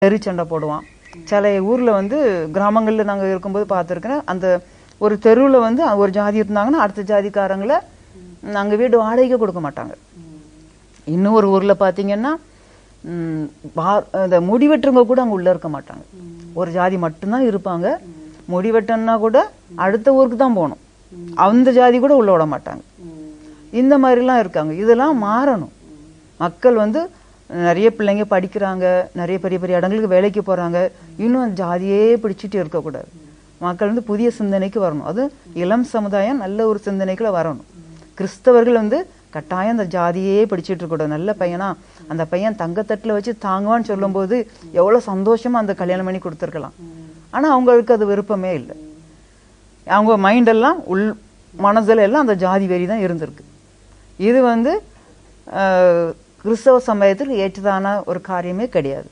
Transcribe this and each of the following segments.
தெருச்சண்டை போடுவான் சில ஊரில் வந்து கிராமங்களில் நாங்கள் இருக்கும்போது பார்த்துருக்கிறேன் அந்த ஒரு தெருவில் வந்து ஒரு ஜாதி இருந்தாங்கன்னா அடுத்த ஜாதிக்காரங்களை நாங்கள் வீடு வாடகைக்கு கொடுக்க மாட்டாங்க இன்னும் ஒரு ஊரில் பார்த்தீங்கன்னா ம், பா- இந்த முடி வெட்டுறவங்க கூட அங்கே உள்ளே இருக்க மாட்டாங்க ஒரு ஜாதி மட்டும்தான் இருப்பாங்க முடி வெட்டணும்னா கூட அடுத்த ஊருக்கு தான் போகணும் அந்த ஜாதி கூட உள்ள விட மாட்டாங்க இந்த மாதிரிலாம் இருக்காங்க இதெல்லாம் மாறணும் மக்கள் வந்து நிறைய பிள்ளைங்க படிக்கிறாங்க நிறைய பெரிய பெரிய இடங்களுக்கு வேலைக்கு போகிறாங்க இன்னும் அந்த ஜாதியே பிடிச்சிட்டு இருக்கக்கூடாது மக்கள் வந்து புதிய சிந்தனைக்கு வரணும் அது இளம் சமுதாயம் நல்ல ஒரு சிந்தனைக்குள்ள வரணும் கிறிஸ்தவர்கள் வந்து கட்டாயம் அந்த ஜாதியே பிடிச்சிட்டு இருக்கக்கூடாது நல்ல பையனா அந்த பையன் தங்கத்தட்டில் வச்சு தாங்குவான்னு சொல்லும்போது எவ்வளோ சந்தோஷமா அந்த கல்யாணம் பண்ணி கொடுத்துருக்கலாம் ஆனால் அவங்களுக்கு அது விருப்பமே இல்லை அவங்க மைண்டெல்லாம் உள் மனதில் எல்லாம் அந்த ஜாதி வெறி தான் இருந்திருக்கு இது வந்து அஹ், கிறிஸ்தவ சமயத்தில் ஏற்றதான ஒரு காரியமே கிடையாது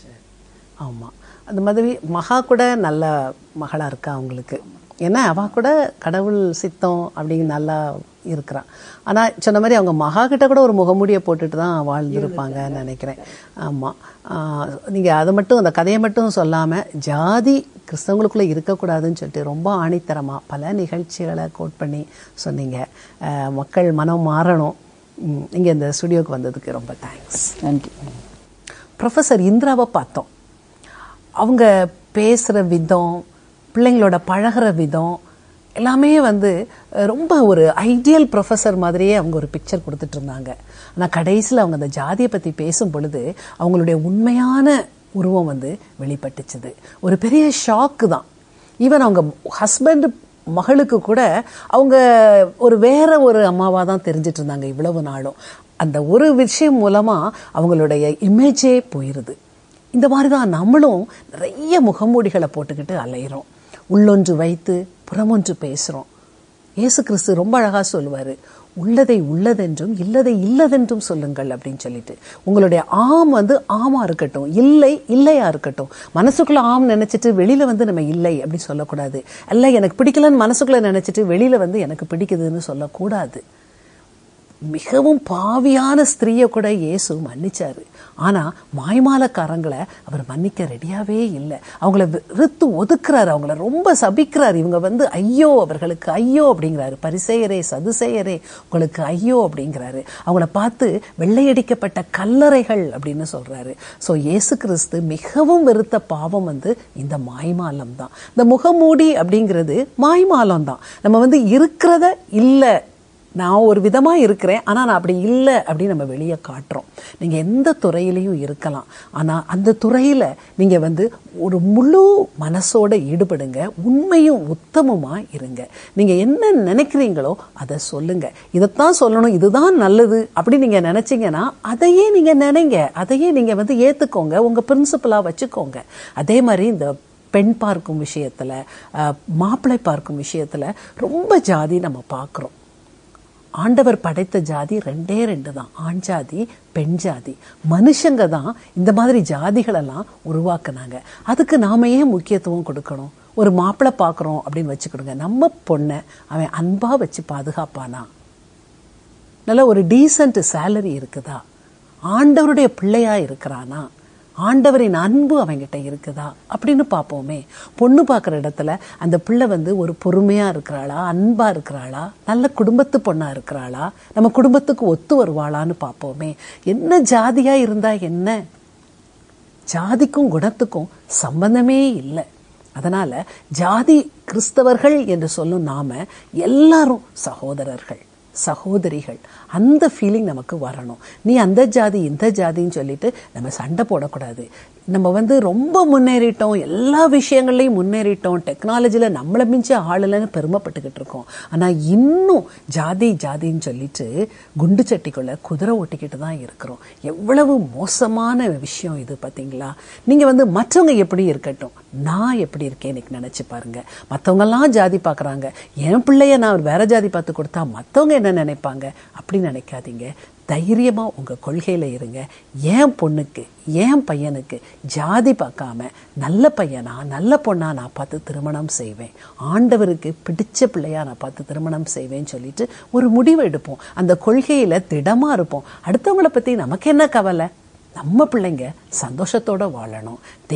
ஆமா அந்த மாதிரி மகா கூட நல்ல மகளா இருக்கா அவங்களுக்கு ஏன்னா அவ கூட கடவுள் சித்தம் அப்படின்னு நல்லா இருக்கிறான் ஆனா சொன்ன மாதிரி அவங்க மகா கிட்ட கூட ஒரு முகமூடியை போட்டுட்டு தான் வாழ்ந்திருப்பாங்கன்னு நினைக்கிறேன் ஆமா ஆஹ் நீங்க அதை மட்டும் அந்த கதையை மட்டும் சொல்லாம ஜாதி கிறிஸ்தவங்களுக்குள்ள இருக்கக்கூடாதுன்னு சொல்லிட்டு ரொம்ப ஆணித்தரமா பல நிகழ்ச்சிகளை கோட் பண்ணி சொன்னீங்க ஆஹ் மக்கள் மனம் மாறணும் ம், நீங்க இந்த ஸ்டுடியோக்கு வந்ததுக்கு ரொம்ப தேங்க்ஸ் நன்றி ப்ரொஃபஸர் இந்திராவை பார்த்தோம் அவங்க பேசுகிற விதம் பிள்ளைங்களோட பழகுற விதம் எல்லாமே வந்து அஹ், ரொம்ப ஒரு ஐடியல் ப்ரொஃபஸர் மாதிரியே அவங்க ஒரு பிக்சர் கொடுத்துட்டு இருந்தாங்க ஆனால் கடைசியில் அவங்க அந்த ஜாதியை பற்றி பேசும் பொழுது அவங்களுடைய உண்மையான உருவம் வந்து வெளிப்பட்டுச்சுது ஒரு பெரிய ஷாக்கு தான் ஈவன் அவங்க ஹஸ்பண்ட் மகளுக்கு கூட அவங்க ஒரு வேற ஒரு அம்மாவா தான் தெரிஞ்சிட்டு இருந்தாங்க இவ்வளவு நாளும் அந்த ஒரு விஷயம் மூலமா அவங்களுடைய இமேஜே போயிருது இந்த மாதிரி தான் நம்மளும் நிறைய முகமூடிகளை போட்டுக்கிட்டு அலையிறோம் உள்ளொன்று வைத்து புறமொன்று பேசுறோம் இயேசு கிறிஸ்து ரொம்ப அழகா சொல்லுவாரு உள்ளதை உள்ளதென்றும் இல்லதை இல்லதென்றும் சொல்லுங்கள் அப்படின்னு சொல்லிட்டு உங்களுடைய ஆம் வந்து ஆமா இருக்கட்டும் இல்லை இல்லையா இருக்கட்டும் மனசுக்குள்ள ஆம் நினைச்சிட்டு வெளியில வந்து நம்ம இல்லை அப்படின்னு சொல்லக்கூடாது அல்ல எனக்கு பிடிக்கலன்னு மனசுக்குள்ள நினைச்சிட்டு வெளியில வந்து எனக்கு பிடிக்குதுன்னு சொல்லக்கூடாது மிகவும் பாவியான ஸ்திரீயை கூட இயேசு மன்னிச்சாரு ஆனா மாய்மாலக்காரங்களை அவர் மன்னிக்க ரெடியாவே இல்லை அவங்கள வெறுத்து ஒதுக்குறாரு அவங்கள ரொம்ப சபிக்கிறாரு இவங்க வந்து ஐயோ அவர்களுக்கு ஐயோ அப்படிங்கிறாரு பரிசெயரே சதுசெயரே உங்களுக்கு ஐயோ அப்படிங்கிறாரு அவங்கள பார்த்து வெள்ளையடிக்கப்பட்ட கல்லறைகள் அப்படின்னு சொல்றாரு சோ இயேசு கிறிஸ்து மிகவும் வெறுத்த பாவம் வந்து இந்த மாய்மாலம் தான் இந்த முகமூடி அப்படிங்கிறது மாய்மாலம் தான் நம்ம வந்து இருக்கிறத இல்லை நான் ஒரு விதமா இருக்கிறேன் ஆனா நான் அப்படி இல்லை அப்படின்னு நம்ம வெளியே காட்டுறோம் நீங்க எந்த துறையிலையும் இருக்கலாம் ஆனா அந்த துறையில நீங்க வந்து ஒரு முழு மனசோட ஈடுபடுங்க உண்மையும் உத்தமமா இருங்க நீங்க என்ன நினைக்கிறீங்களோ அதை சொல்லுங்க இதைத்தான் சொல்லணும் இதுதான் நல்லது அப்படி நீங்க நினைச்சீங்கன்னா அதையே நீங்க நினைங்க அதையே நீங்க வந்து ஏத்துக்கோங்க உங்க பிரின்சிபலா வச்சுக்கோங்க அதே மாதிரி இந்த பெண் பார்க்கும் விஷயத்துல அஹ், மாப்பிள்ளை பார்க்கும் விஷயத்துல ரொம்ப ஜாதி நம்ம பார்க்கிறோம் ஆண்டவர் படைத்த ஜாதி ரெண்டே ரெண்டு தான் ஆண் ஜாதி பெண் ஜாதி மனுஷங்க தான் இந்த மாதிரி ஜாதிகளெல்லாம் உருவாக்குனாங்க அதுக்கு நாம ஏன் முக்கியத்துவம் கொடுக்கணும் ஒரு மாப்பிள்ளை பார்க்குறோம் அப்படின்னு வச்சுக்கிடுங்க நம்ம பொண்ணை அவன் அன்பா வச்சு பாதுகாப்பானா நல்ல ஒரு டீசன்ட் சேலரி இருக்குதா ஆண்டவருடைய பிள்ளையா இருக்கிறானா ஆண்டவரின் அன்பு அவங்கிட்ட இருக்குதா அப்படின்னு பார்ப்போமே பொண்ணு பார்க்குற இடத்துல அந்த பிள்ளை வந்து ஒரு பொறுமையா இருக்கிறாளா அன்பா இருக்கிறாளா நல்ல குடும்பத்து பொண்ணா இருக்கிறாளா நம்ம குடும்பத்துக்கு ஒத்து வருவாளான்னு பார்ப்போமே என்ன ஜாதியா இருந்தா என்ன ஜாதிக்கும் குணத்துக்கும் சம்பந்தமே இல்லை அதனால ஜாதி கிறிஸ்தவர்கள் என்று சொல்லும் நாம எல்லாரும் சகோதரர்கள் சகோதரிகள் அந்த ஃபீலிங் நமக்கு வரணும் நீ அந்த ஜாதி இந்த ஜாதின்னு சொல்லிட்டு நம்ம சண்டை போடக்கூடாது நம்ம வந்து ரொம்ப முன்னேறிட்டோம் எல்லா விஷயங்கள்லையும் முன்னேறிட்டோம் டெக்னாலஜியில் நம்மளை மிஞ்ச ஆளுலன்னு பெருமைப்பட்டுக்கிட்டு இருக்கோம் ஆனால் இன்னும் ஜாதி ஜாதின்னு சொல்லிட்டு குண்டு சட்டிக்குள்ள குதிரை ஓட்டிக்கிட்டு தான் இருக்கிறோம் எவ்வளவு மோசமான விஷயம் இது பார்த்தீங்களா நீங்கள் வந்து மற்றவங்க எப்படி இருக்கட்டும் நான் எப்படி இருக்கேன் எனக்கு நினைச்சு பாருங்க மற்றவங்கெல்லாம் ஜாதி பார்க்குறாங்க என் பிள்ளைய நான் வேற ஜாதி பார்த்து கொடுத்தா மற்றவங்க என்ன நினைப்பாங்க அப்படி நினைக்காதீங்க தைரியமா உங்க கொள்கையில இருங்க என் பொண்ணுக்கு என் பையனுக்கு ஜாதி பார்க்காம நல்ல பையனா நல்ல பொண்ணா நான் பார்த்து திருமணம் செய்வேன் ஆண்டவருக்கு பிடிச்ச பிள்ளையா நான் பார்த்து திருமணம் செய்வேன்னு சொல்லிட்டு ஒரு முடிவு எடுப்போம் அந்த கொள்கையில திடமா இருப்போம் அடுத்தவங்கள பத்தி நமக்கு என்ன கவலை நம்ம பிள்ளைங்க சந்தோஷத்தோட வாழணும்